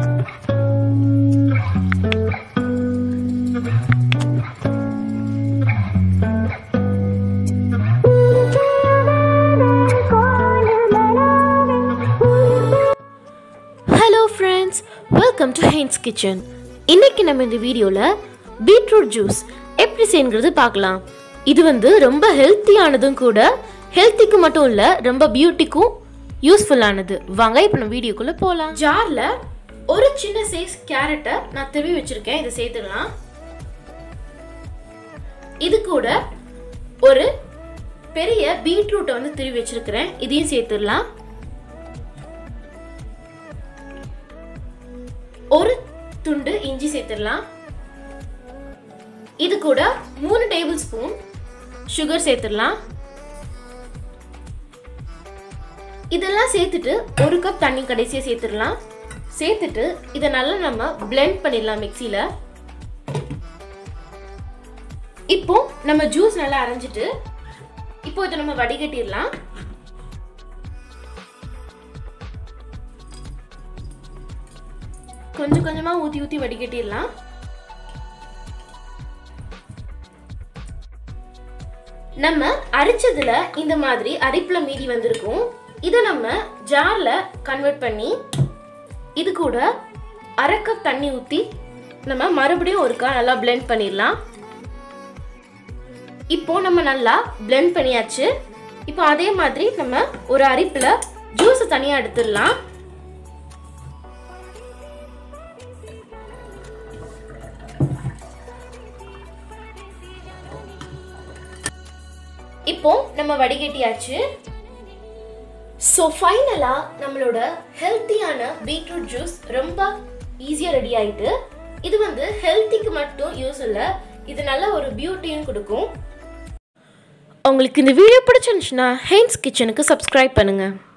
hello friends welcome to Heinz kitchen இன்னைக்கு நம்ம இந்த வீடியோவில் பீட்ரூட் ஜூஸ் எப்படி செய்யுங்கிறது பார்க்கலாம் இது வந்து ரொம்ப ஹெல்த்தியானதும் கூட ஹெல்த்திக்கு மட்டும் இல்லை ரொம்ப பியூட்டிக்கும் யூஸ்ஃபுல்லானது வாங்க இப்போ நம்ம வீடியோக்குள்ளே போகலாம் ஜாரில் ஒரு சின்ன சைஸ் கேரட்டை நான் திருவி வச்சுருக்கேன் இதை சேர்த்துடலாம் இது கூட ஒரு பெரிய பீட்ரூட்டை வந்து திருவி வச்சிருக்கிறேன் இதையும் சேர்த்துடலாம் ஒரு துண்டு இஞ்சி சேர்த்துடலாம் இது கூட மூணு டேபிள் ஸ்பூன் சுகர் சேர்த்துடலாம் இதெல்லாம் சேர்த்துட்டு ஒரு கப் தண்ணி கடைசியாக சேர்த்துடலாம் சேர்த்துட்டு இதை நல்லா நம்ம blend பண்ணிடலாம் மிக்சியில் இப்போ நம்ம ஜூஸ் நல்லா அரைஞ்சிட்டு இப்போ இதை நம்ம வடிகட்டிடலாம் கொஞ்சம் கொஞ்சமா ஊத்தி ஊத்தி வடிகட்டிடலாம் நம்ம அரிச்சதுல இந்த மாதிரி அரிப்புல மீதி வந்திருக்கும் இதை நம்ம ஜார்ல கன்வெர்ட் பண்ணி இது கூட அரை கப் தண்ணி ஊத்தி நம்ம மறுபடியும் ஒருக்கா நல்லா blend பண்ணிடலாம் இப்போ நம்ம நல்லா blend பண்ணியாச்சு இப்போ அதே மாதிரி நம்ம ஒரு அரிப்புல ஜூஸை தனியா எடுத்துடலாம் இப்போ நம்ம வடிகட்டியாச்சு ஸோ ஃபைனலாக நம்மளோட ஹெல்த்தியான பீட்ரூட் ஜூஸ் ரொம்ப ஈஸியாக ரெடி ஆயிட்டு இது வந்து ஹெல்த்திக்கு மட்டும் யூஸ் இல்லை இது நல்ல ஒரு பியூட்டியும் கொடுக்கும் உங்களுக்கு இந்த வீடியோ பிடிச்சிருந்துச்சுன்னா ஹெயின்ஸ் கிச்சனுக்கு சப்ஸ்கிரைப் பண்ணுங்கள்